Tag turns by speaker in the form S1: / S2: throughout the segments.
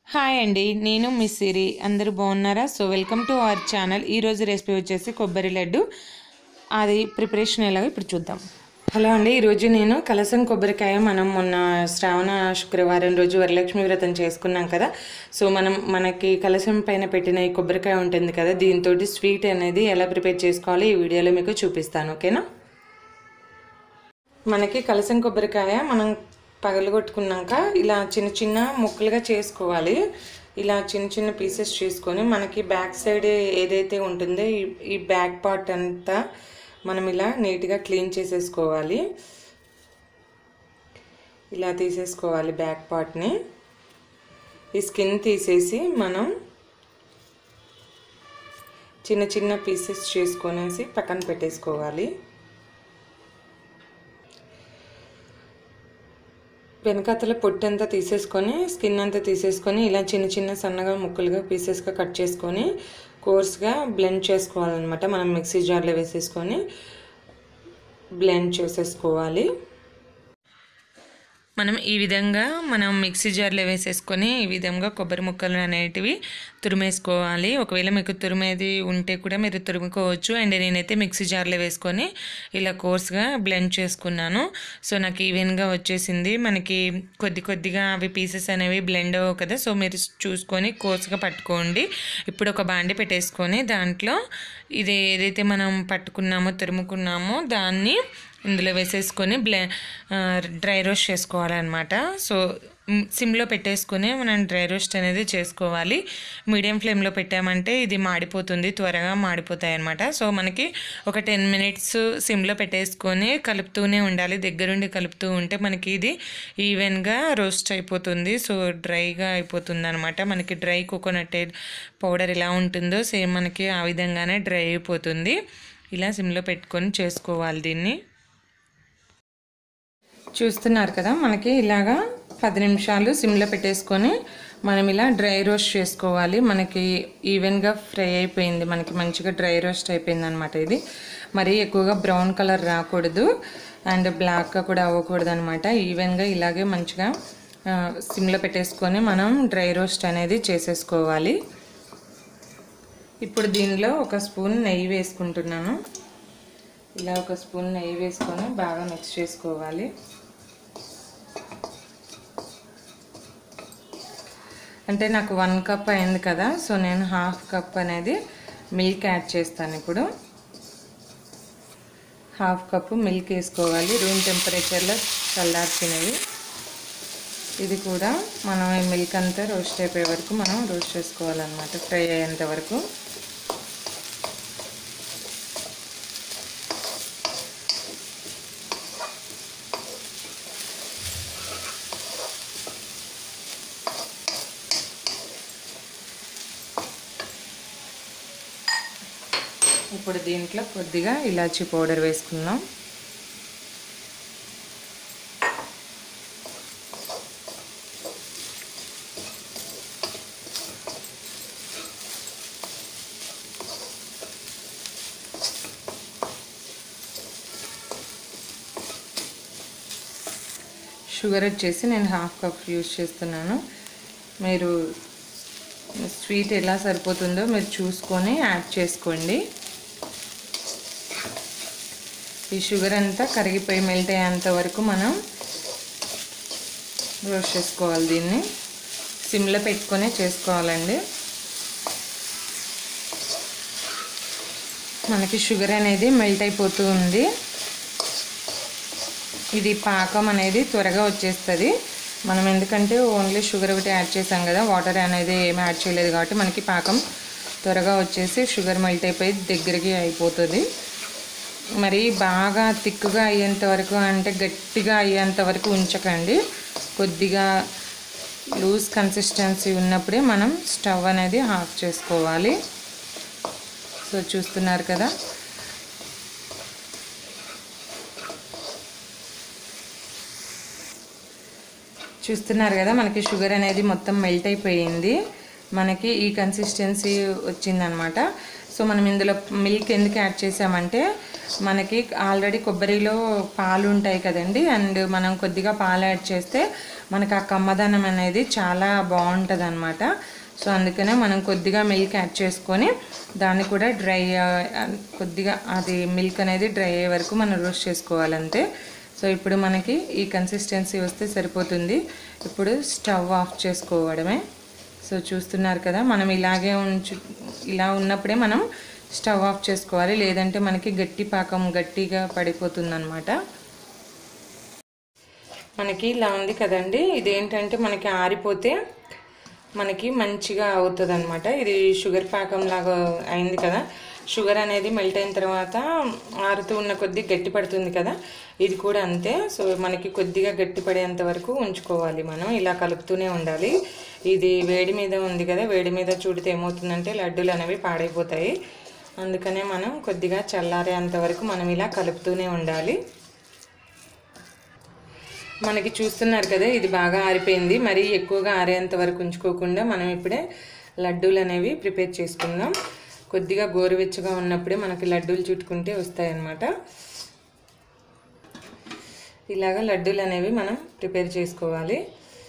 S1: hi అండి నేను miss Siri అందరూ బాగున్నారా so welcome to our channel ఈరోజు రెసిపీ వచ్చేసి కొబ్బరి లడ్డు అది ప్రిపరేషన్ ఎలాగో ఇప్పుడు చూద్దాం హలో అండి ఈరోజు నేను కలసం కొబ్బరికాయ మనం మొన్న శ్రావణ శుక్రవారం రోజు వరలక్ష్మి వ్రతం చేసుకున్నాం కదా సో మనం మనకి కలసం పైన పెట్టిన ఈ కొబ్బరికాయ ఉంటుంది కదా దీంతో స్వీట్ అనేది ఎలా ప్రిపేర్ చేసుకోవాలో ఈ వీడియోలో మీకు చూపిస్తాను ఓకేనా మనకి కలసం కొబ్బరికాయ మనం పగలగొట్టుకున్నాక ఇలా చిన్న చిన్న ముక్కలుగా చేసుకోవాలి ఇలా చిన్న చిన్న పీసెస్ చేసుకొని మనకి బ్యాక్ సైడ్ ఏదైతే ఉంటుందో ఈ ఈ బ్యాక్ పార్ట్ అంతా మనం ఇలా నీట్గా క్లీన్ చేసేసుకోవాలి ఇలా తీసేసుకోవాలి బ్యాక్ పార్ట్ని ఈ స్కిన్ తీసేసి మనం చిన్న చిన్న పీసెస్ చేసుకొనేసి పక్కన పెట్టేసుకోవాలి వెనకాతల పొట్టు అంతా తీసేసుకొని స్కిన్ అంతా తీసేసుకొని ఇలా చిన్న చిన్న సన్నగా ముక్కలుగా పీసెస్గా కట్ చేసుకొని కోర్స్గా బ్లెండ్ చేసుకోవాలన్నమాట మనం మిక్సీ జార్లో వేసేసుకొని బ్లెండ్ చేసేసుకోవాలి మనం ఈ విధంగా మనం మిక్సీ జార్లో వేసేసుకొని ఈ విధంగా కొబ్బరి ముక్కలు అనేటివి తురిమేసుకోవాలి ఒకవేళ మీకు తురిమేది ఉంటే కూడా మీరు తురుముకోవచ్చు అండ్ నేనైతే మిక్సీ జార్లో వేసుకొని ఇలా కోర్స్గా బ్లెండ్ చేసుకున్నాను సో నాకు ఈవెన్గా వచ్చేసింది మనకి కొద్ది కొద్దిగా అవి పీసెస్ అనేవి బ్లెండ్ అవ్వవు కదా సో మీరు చూసుకొని కోర్స్గా పట్టుకోండి ఇప్పుడు ఒక బాండి పెట్టేసుకొని దాంట్లో ఇది ఏదైతే మనం పట్టుకున్నామో తురుముకున్నామో దాన్ని ఇందులో వేసేసుకొని బ్లె డ్రై రోస్ట్ చేసుకోవాలన్నమాట సో సిమ్లో పెట్టేసుకొని మనం డ్రై రోస్ట్ అనేది చేసుకోవాలి మీడియం ఫ్లేమ్లో పెట్టామంటే ఇది మాడిపోతుంది త్వరగా మాడిపోతాయి అనమాట సో మనకి ఒక టెన్ మినిట్స్ సిమ్లో పెట్టేసుకొని కలుపుతూనే ఉండాలి దగ్గరుండి కలుపుతూ ఉంటే మనకి ఇది ఈవెన్గా రోస్ట్ అయిపోతుంది సో డ్రైగా అయిపోతుంది అనమాట మనకి డ్రై కోకోనట్ పౌడర్ ఎలా ఉంటుందో సేమ్ మనకి ఆ విధంగానే డ్రై అయిపోతుంది ఇలా సిమ్లో పెట్టుకొని చేసుకోవాలి దీన్ని చూస్తున్నారు కదా మనకి ఇలాగా పది నిమిషాలు సిమ్లో పెట్టేసుకొని మనం ఇలా డ్రై రోస్ట్ చేసుకోవాలి మనకి ఈవెన్గా ఫ్రై అయిపోయింది మనకి మంచిగా డ్రై రోస్ట్ అయిపోయింది అనమాట ఇది మరీ ఎక్కువగా బ్రౌన్ కలర్ రాకూడదు అండ్ బ్లాక్గా కూడా అవ్వకూడదు అనమాట ఈవెన్గా ఇలాగే మంచిగా సిమ్లో పెట్టేసుకొని మనం డ్రై రోస్ట్ అనేది చేసేసుకోవాలి ఇప్పుడు దీనిలో ఒక స్పూన్ నెయ్యి వేసుకుంటున్నాను ఇలా ఒక స్పూన్ నెయ్యి వేసుకొని బాగా మిక్స్ చేసుకోవాలి అంటే నాకు వన్ కప్ అయింది కదా సో నేను హాఫ్ కప్ అనేది మిల్క్ యాడ్ చేస్తాను ఇప్పుడు హాఫ్ కప్పు మిల్క్ వేసుకోవాలి రూమ్ టెంపరేచర్లో చల్లార్చినవి ఇది కూడా మనం ఈ మిల్క్ అంతా రోస్ట్ అయిపోయే వరకు మనం రోస్ట్ చేసుకోవాలన్నమాట ఫ్రై అయ్యేంత వరకు ఇప్పుడు దీంట్లో కొద్దిగా ఇలాచీ పౌడర్ వేసుకుందాం షుగర్ వచ్చేసి నేను హాఫ్ కప్ యూజ్ చేస్తున్నాను మీరు స్వీట్ ఎలా సరిపోతుందో మీరు చూసుకొని యాడ్ చేసుకోండి ఈ షుగర్ అంతా కరిగిపోయి మెల్ట్ అయ్యేంత వరకు మనం రోస్ట్ చేసుకోవాలి దీన్ని సిమ్లో పెట్టుకొని చేసుకోవాలండి మనకి షుగర్ అనేది మెల్ట్ అయిపోతూ ఉంది ఇది పాకం అనేది త్వరగా వచ్చేస్తుంది మనం ఎందుకంటే ఓన్లీ షుగర్ ఒకటి యాడ్ చేసాం కదా వాటర్ అనేది ఏమి యాడ్ చేయలేదు కాబట్టి మనకి పాకం త్వరగా వచ్చేసి షుగర్ మెల్ట్ అయిపోయి దగ్గరికి అయిపోతుంది మరి బాగా తిక్కుగా అయ్యేంత వరకు అంటే గట్టిగా అయ్యేంత వరకు ఉంచకండి కొద్దిగా లూజ్ కన్సిస్టెన్సీ ఉన్నప్పుడే మనం స్టవ్ అనేది ఆఫ్ చేసుకోవాలి సో చూస్తున్నారు కదా చూస్తున్నారు కదా మనకి షుగర్ అనేది మొత్తం మెల్ట్ అయిపోయింది మనకి ఈ కన్సిస్టెన్సీ వచ్చిందనమాట సో మనం ఇందులో మిల్క్ ఎందుకు యాడ్ చేసామంటే మనకి ఆల్రెడీ కొబ్బరిలో పాలు ఉంటాయి కదండి అండ్ మనం కొద్దిగా పాలు యాడ్ చేస్తే మనకు ఆ కమ్మదనం అనేది చాలా బాగుంటుంది అనమాట సో అందుకనే మనం కొద్దిగా మిల్క్ యాడ్ చేసుకొని దాన్ని కూడా డ్రై కొద్దిగా అది మిల్క్ అనేది డ్రై అయ్యే వరకు మనం రోస్ట్ చేసుకోవాలంతే సో ఇప్పుడు మనకి ఈ కన్సిస్టెన్సీ వస్తే సరిపోతుంది ఇప్పుడు స్టవ్ ఆఫ్ చేసుకోవడమే సో చూస్తున్నారు కదా మనం ఇలాగే ఉంచు ఇలా ఉన్నప్పుడే మనం స్టవ్ ఆఫ్ చేసుకోవాలి లేదంటే మనకి గట్టి పాకం గట్టిగా పడిపోతుంది అనమాట మనకి ఇలా ఉంది కదండి ఇదేంటంటే మనకి ఆరిపోతే మనకి మంచిగా అవుతుంది అనమాట ఇది షుగర్ పాకం లాగా అయింది కదా షుగర్ అనేది మెల్ట్ అయిన తర్వాత ఆరుతూ ఉన్న కొద్దీ గట్టి పడుతుంది కదా ఇది కూడా అంతే సో మనకి కొద్దిగా గట్టి పడేంత వరకు ఉంచుకోవాలి మనం ఇలా కలుపుతూనే ఉండాలి ఇది వేడి మీద ఉంది కదా వేడి మీద చూడితే ఏమవుతుందంటే లడ్డూలు అనేవి పాడైపోతాయి అందుకనే మనం కొద్దిగా చల్లారేంత వరకు మనం ఇలా కలుపుతూనే ఉండాలి మనకి చూస్తున్నారు కదా ఇది బాగా ఆరిపోయింది మరీ ఎక్కువగా ఆరేంత వరకు ఉంచుకోకుండా మనం ఇప్పుడే లడ్డూలు అనేవి ప్రిపేర్ చేసుకుందాం కొద్దిగా గోరువెచ్చగా ఉన్నప్పుడే మనకి లడ్డూలు చుట్టుకుంటే వస్తాయి అన్నమాట ఇలాగ లడ్డూలు అనేవి మనం ప్రిపేర్ చేసుకోవాలి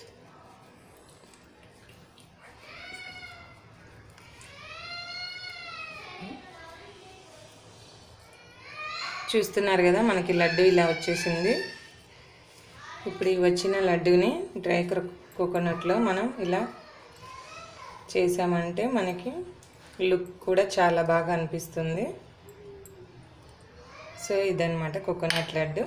S1: చూస్తున్నారు కదా మనకి లడ్డు ఇలా వచ్చేసింది ఇప్పుడు ఈ వచ్చిన లడ్డూని డ్రై కోకోనట్లో మనం ఇలా చేసామంటే మనకి లుక్ కూడా చాలా బాగా అనిపిస్తుంది సో ఇదన్నమాట కోకోనట్ లడ్డు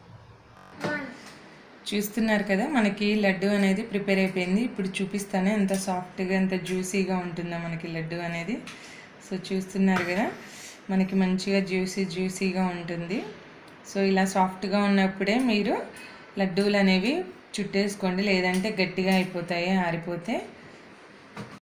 S1: చూస్తున్నారు కదా మనకి లడ్డు అనేది ప్రిపేర్ అయిపోయింది ఇప్పుడు చూపిస్తానే ఎంత సాఫ్ట్గా ఎంత జ్యూసీగా ఉంటుందో మనకి లడ్డు అనేది సో చూస్తున్నారు కదా మనకి మంచిగా జ్యూసీ జ్యూసీగా ఉంటుంది సో ఇలా సాఫ్ట్గా ఉన్నప్పుడే మీరు లడ్డూలు అనేవి చుట్టేసుకోండి లేదంటే గట్టిగా అయిపోతాయి ఆరిపోతే